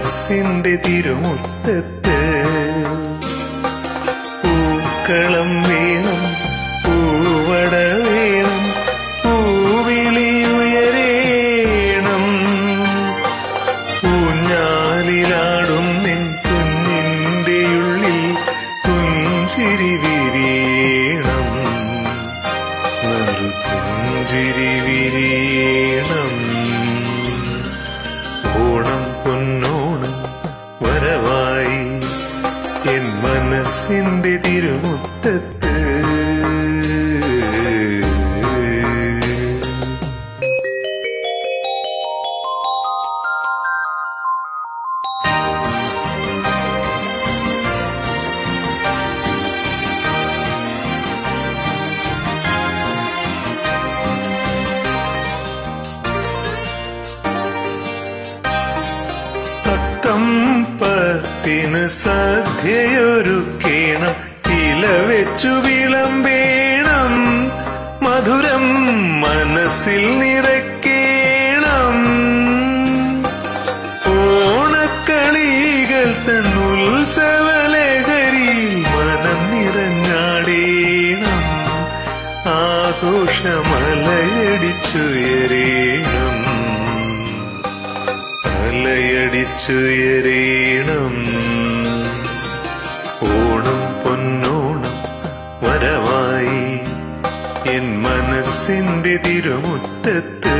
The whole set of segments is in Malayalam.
മനസ്സിന്റെ തിരുമുറ്റത്ത് പൂക്കളം വേണം പൂവട വേണം പൂവിളി ഉയരേണം ഊഞ്ഞാലിലാടും നിൻ കുഞ്ഞിന്റെ ഉള്ളിൽ പുഞ്ചിരി വിരിയണം നറു പുഞ്ചിരി വിരിയണം ഓണം പൊന്നോണം വരവായി എൻ മനസ്സിന്റെ തിരുമുറ്റത്ത് പത്തം പത്തിന് സദ്യയൊരുക്കേണം ഇല വെച്ചു വിളമ്പേണം മധുരം മനസ്സിൽ നിറയ്ക്കേണം ഓണക്കളികൾ തന്നുത്സവലഹരിയിൽ മനം നിറഞ്ഞാടേണം ആഘോഷമലയടിച്ചുയരേണം അലയടിച്ചുയരേണം ഓണം പൊന്നോണം വരവായി എൻ മനസ്സിന്റെ തിരുമുറ്റത്ത്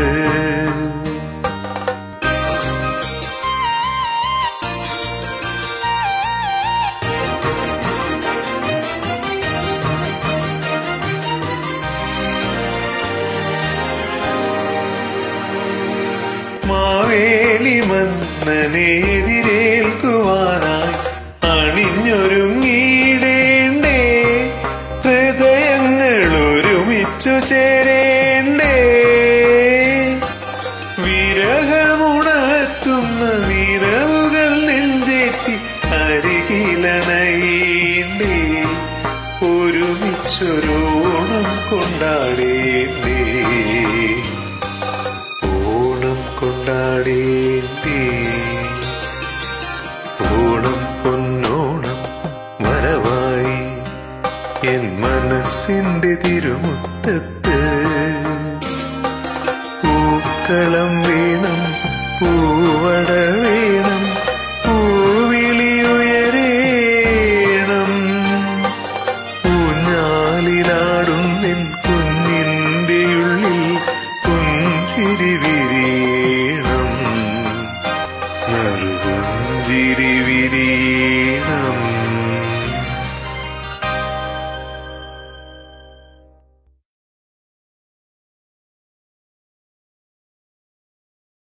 മാവേലി മന്നനെ എതിരേൽക്കുവാനായി അണിഞ്ഞൊരുങ്ങിയിടേണ്ടേ ഹൃദയങ്ങൾ ഒരുമിച്ചു ചേരേണ്ടേ വിരഹമുണർത്തുന്ന നിറവുകൾ നെഞ്ചേറ്റി അരികിലണയേണ്ടേ ഒരുമിച്ചൊരോണം കൊണ്ടാടേണ്ടേ ഓണം കൊണ്ടാടേണ്ടേ ഓണം പൊന്നോണം വരവായി എൻ മനസ്സിന്റെ തിരുമുറ്റത്ത് പൂക്കളം വേണം പൂവട വേണം പൂവിളി ഉയരേണം ഊഞ്ഞാലിലാടും നിൻ കുഞ്ഞിന്റെ ഉള്ളിൽ പുഞ്ചിരി വിരിയണം നറുപുഞ്ചിരി വിരിയണം